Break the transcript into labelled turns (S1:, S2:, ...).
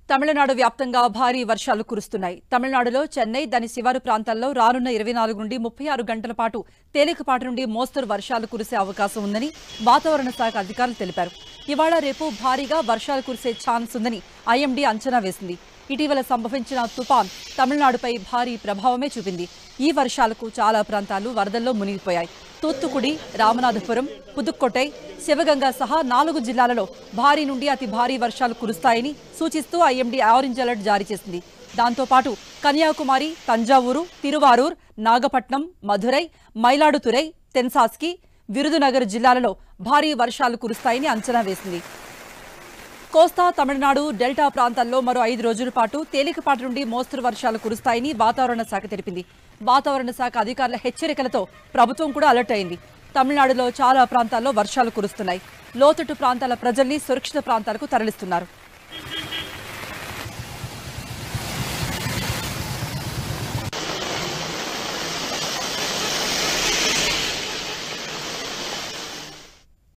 S1: తమిళనాడు వ్యాప్తంగా భారీ వర్షాలు కురుస్తున్నాయి తమిళనాడులో చెన్నై దాని శివారు ప్రాంతాల్లో రానున్న ఇరవై నాలుగు నుండి ముప్పై ఆరు గంటల పాటు తేలికపాటి నుండి మోస్తరు వర్షాలు కురిసే అవకాశం ఉందని వాతావరణ శాఖ అధికారులు తెలిపారు ఇవాళ రేపు భారీగా వర్షాలు కురిసే ఛాన్స్ ఉందని ఐఎండీ అంచనా వేసింది ఇటీవల సంభవించిన తుపాన్ తమిళనాడుపై భారీ ప్రభావమే చూపింది ఈ వర్షాలకు చాలా ప్రాంతాలు వరదల్లో మునిగిపోయాయి తూత్తుకుడి రామనాథపురం పుదుక్కోటై శివగంగా సహా నాలుగు జిల్లాలలో భారీ నుండి అతి భారీ వర్షాలు కురుస్తాయని సూచిస్తూ ఐఎండీ ఆరెంజ్ అలర్ట్ జారీ చేసింది దాంతోపాటు కన్యాకుమారి తంజావూరు తిరువారూర్ నాగపట్నం మధురై మైలాడుతురై తెన్సాస్కి విరుదునగర్ జిల్లాలలో భారీ వర్షాలు కురుస్తాయని అంచనా వేసింది కోస్తా తమిళనాడు డెల్టా ప్రాంతాల్లో మరో ఐదు రోజుల పాటు తేలికపాటి నుండి మోస్తరు వర్షాలు కురుస్తాయని వాతావరణ శాఖ తెలిపింది వాతావరణ శాఖ అధికారుల హెచ్చరికలతో ప్రభుత్వం కూడా అలర్ట్ అయింది తమిళనాడులో చాలా ప్రాంతాల్లో వర్షాలు కురుస్తున్నాయి లోతట్టు ప్రాంతాల ప్రజల్ని సురక్షిత ప్రాంతాలకు తరలిస్తున్నారు